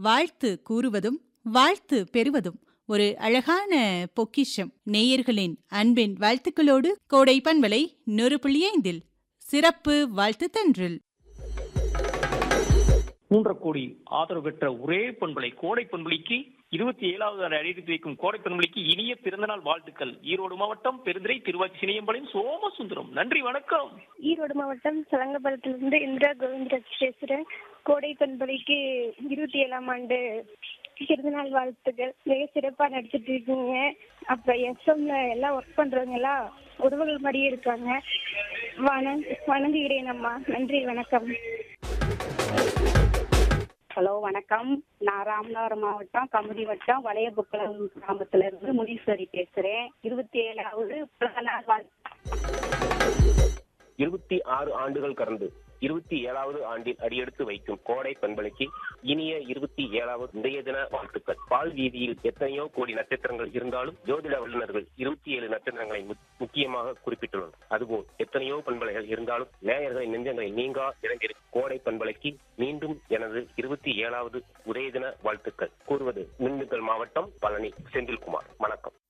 வாழ்த்து கூறுவதும் வாழ்த்து பெறுவதும் ஒரு அழகான பொக்கிஷம் நேயர்களின் அன்பின் வாழ்த்துக்களோடு கோடை பண்பலை நூறு புள்ளி ஐந்தில் சிறப்பு வாழ்த்து தன்றில் மூன்றரை கோடி ஆதரவு பெற்ற ஒரே பண்பலை கோடை பண்பலிக்கு இருபத்தி ஏழாவது ஆண்டு அடித்து வைக்கும் கோடை பண்பலிக்கு இனிய பிறந்தநாள் வாழ்த்துக்கள் ஈரோடு மாவட்டம் பெருந்துறை திருவாச்சி சினியம்பாளையம் சோமசுந்தரம் நன்றி வணக்கம் ஈரோடு மாவட்டம் சலங்கபுரத்திலிருந்து இந்திரா கோவிந்தராஜ் பேசுறேன் கோடை பண்பலைக்கு இருபத்தி ஏழாம் ஆண்டு பிறந்தநாள் வாழ்த்துக்கள் மிக சிறப்பாக நடிச்சிட்டு இருக்கீங்க அப்புறம் எஸ்எம்ல எல்லாம் ஒர்க் பண்றவங்க எல்லாம் உறவுகள் மாதிரியே இருக்காங்க வணங் வணங்குகிறேன் அம்மா நன்றி வணக்கம் ஹலோ வணக்கம் நான் ராமநாதபுரம் மாவட்டம் கமுதி வட்டம் வளையபுக்கலம் கிராமத்துல இருந்து முனீஸ்வரி பேசுறேன் இருபத்தி ஏழாவது பிறந்தநாள் வாழ்த்து இருபத்தி ஆறு ஆண்டுகள் கடந்து இருபத்தி ஏழாவது ஆண்டில் அடியெடுத்து வைக்கும் கோடை பண்பலைக்கு இனிய இருபத்தி ஏழாவது உதய தின வாழ்த்துக்கள் பால் வீதியில் எத்தனையோ கோடி நட்சத்திரங்கள் இருந்தாலும் ஜோதிட வல்லுநர்கள் இருபத்தி ஏழு நட்சத்திரங்களை மு- முக்கியமாக குறிப்பிட்டுள்ளனர் அதுபோல் எத்தனையோ பண்பலைகள் இருந்தாலும் நேயர்களின் நெஞ்சங்களை நீங்கா இறங்கியிருக்கும் கோடை பண்பலைக்கு மீண்டும் எனது இருபத்தி ஏழாவது உதய தின வாழ்த்துக்கள் கூறுவது திண்டுக்கல் மாவட்டம் பழனி செந்தில்குமார் வணக்கம்